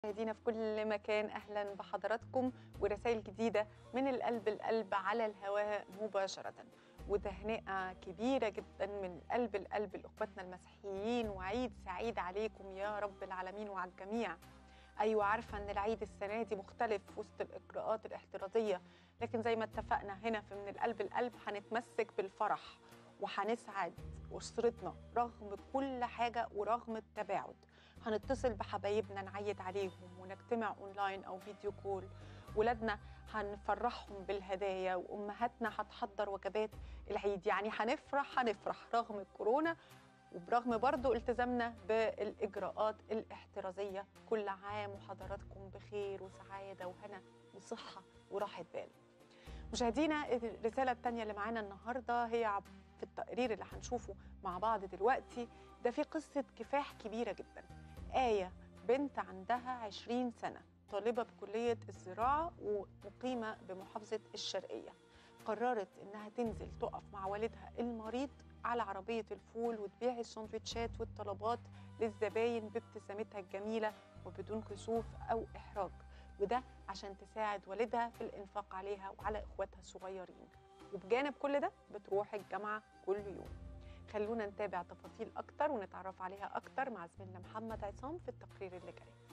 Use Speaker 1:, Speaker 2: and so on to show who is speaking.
Speaker 1: مشاهدينا في كل مكان اهلا بحضراتكم ورسائل جديده من القلب القلب على الهواء مباشره وتهنئه كبيره جدا من قلب القلب لاخواتنا المسيحيين وعيد سعيد عليكم يا رب العالمين وعلى الجميع ايوه عارفه ان العيد السنه دي مختلف وسط الاجراءات الاحترازيه لكن زي ما اتفقنا هنا في من القلب القلب هنتمسك بالفرح وهنسعد اسرتنا رغم كل حاجه ورغم التباعد هنتصل بحبايبنا نعيد عليهم ونجتمع اونلاين او فيديو كول ولادنا هنفرحهم بالهدايا وامهاتنا هتحضر وجبات العيد يعني هنفرح هنفرح رغم الكورونا وبرغم برضو التزامنا بالاجراءات الاحترازيه كل عام وحضراتكم بخير وسعاده وهنا وصحه وراحه بال مشاهدينا الرساله الثانيه اللي معانا النهارده هي في التقرير اللي هنشوفه مع بعض دلوقتي ده في قصه كفاح كبيره جدا آية بنت عندها 20 سنة طالبة بكلية الزراعة ومقيمة بمحافظة الشرقية قررت إنها تنزل تقف مع والدها المريض على عربية الفول وتبيع السندوتشات والطلبات للزباين بابتسامتها الجميلة وبدون كسوف أو إحراج وده عشان تساعد والدها في الإنفاق عليها وعلى إخواتها الصغيرين وبجانب كل ده بتروح الجامعة كل يوم خلونا نتابع تفاصيل أكتر ونتعرف عليها أكتر مع زميلنا محمد عصام في التقرير اللي جاي